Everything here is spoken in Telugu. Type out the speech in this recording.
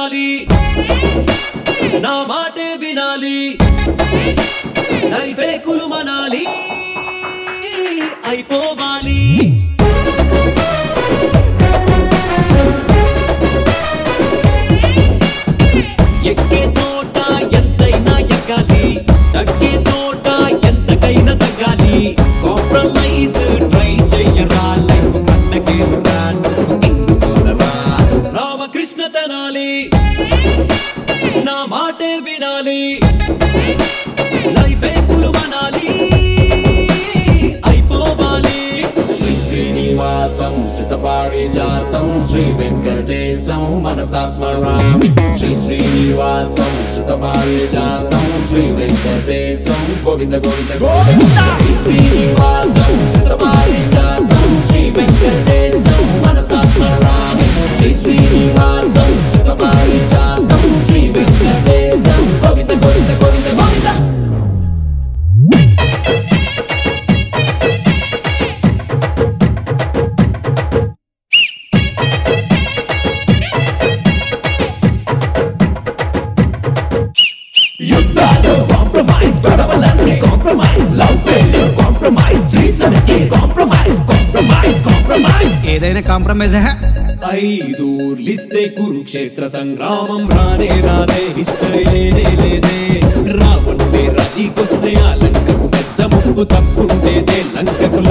తనాలి నా మాటే వినాలి లైఫే కులుమనాలి అయిపోవాలి ఎక్కే చోట ఎంతైనా ఎక్కాలి తగ్గే చోట ఎంతకైనా తగ్గాలి కాంప్రమైజ్ ట్రై చెయ్యరా లైఫ్ పట్టకేరా నువ్వు కింగ్ సోదరా రామకృష్ణ తనాలి నా మాటే వినాలి లైఫే కులుమనాలి అయిపోవాలి శ్రీ శ్రీనివాసం శతపారిజాతం శ్రీ వెంకటేశం మనసా స్మరామి శ్రీ శ్రీనివాసం శతపారిజాతం శ్రీ వెంకటేశం గోవింద గోవింద గోవింద శ్రీ శ్రీనివాసం శతపారిజాతం శ్రీ వెంకటేశం మనసా స్మరామి శ్రీ శ్రీనివాసం శతపారిజాతం శ్రీ వెంకటేశం గోవింద గోవింద గోవింద గోవింద యుద్ధాలు కాంప్రమైజ్ గొడవలన్నీ compromise love failure compromise three seventy compromise compromise compromise ఏదైనా కాంప్రమైజ్ ఐదూర్లిస్తే కురుక్షేత్ర సంగ్రామం రానే రాదే హిస్టరీ లేనే లేదే రావణుడే రాజీకొస్తే ఆ లంకకు పెద్ద ముప్పు తప్పుండేదే లంకకు